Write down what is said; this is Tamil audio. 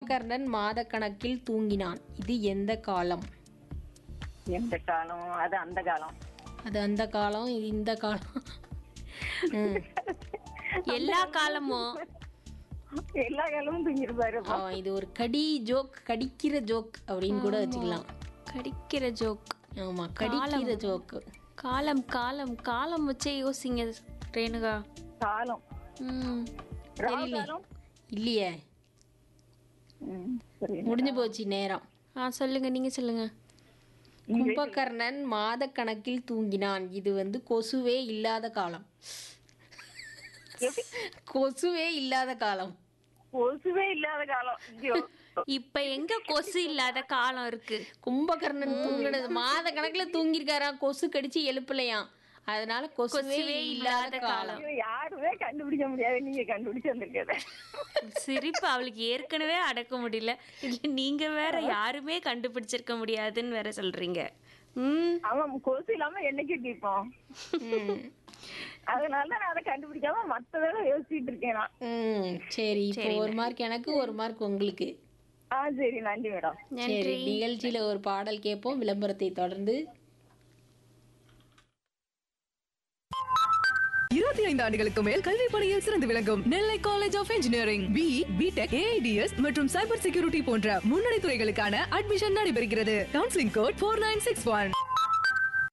கும்பகர்ணன் மாதக்கணக்கில் தூங்கினான் இது எந்த காலம் எந்த காலம் அது அந்த காலம் அது அந்த காலம் இது இந்த காலம் ம். எல்லா காலமும் எல்லா காலமும் தூங்கிருப்பாரு ஆ, இது ஒரு கடி ஜோக் கடிக்கிற ஜோக் அப்படின்னு கூட வச்சுக்கலாம் கடிக்கிற ஜோக் ஆமா கடிக்கிற ஜோக் காலம் காலம் காலம் வச்சே யோசிங்க ரேணுகா காலம் ம் ராகு காலம் இல்லையே ம், சரி முடிஞ்சு போச்சு நேரம் ஆ சொல்லுங்க நீங்க சொல்லுங்க கும்பகர்ணன் மாதக்கணக்கில் தூங்கினான் இது வந்து கொசுவே இல்லாத காலம் கொசுவே இல்லாத காலம் கொசுவே இல்லாத காலம் ஐயோ. இப்ப எங்க கொசு இல்லாத காலம் இருக்கு கும்பகர்ணன் தூங்கினது மாத கணக்குல தூங்கியிருக்காராம் கொசு கடிச்சு எழுப்பலையாம் அதனால கொசுவே இல்லாத காலம் ஐயோ, யாருமே கண்டுபிடிக்க முடியாது நீங்க கண்டுபிடிச்சு வந்திருக்கீங்க சிரிப்பு அவளுக்கு ஏற்கனவே அடக்க முடியல இதுல நீங்க வேற யாருமே கண்டுபிடிச்சிருக்க முடியாதுன்னு வேற சொல்றீங்க ம் அவன் கொசு இல்லாம என்னைக்கு தீர்ப்போம் ம். அதனால நான் அதை கண்டுபிடிக்காம மத்ததோட யோசிச்சுட்டு இருக்கேன் நான் ம் சரி இப்போ ஒரு மார்க் எனக்கு ஒரு மார்க் உங்களுக்கு ஆ சரி நன்றி மேடம் சரி நிகழ்ச்சியில ஒரு பாடல் கேட்போம் விளம்பரத்தை தொடர்ந்து இருபத்தி ஐந்து ஆண்டுகளுக்கு மேல் கல்வி பணியில் சிறந்து விளங்கும் Nellai college of engineering B BTech AIDS மற்றும் சைபர் செக்யூரிட்டி போன்ற முன்னணி துறைகளுக்கான அட்மிஷன் நடைபெறுகிறது counselling code four nine six one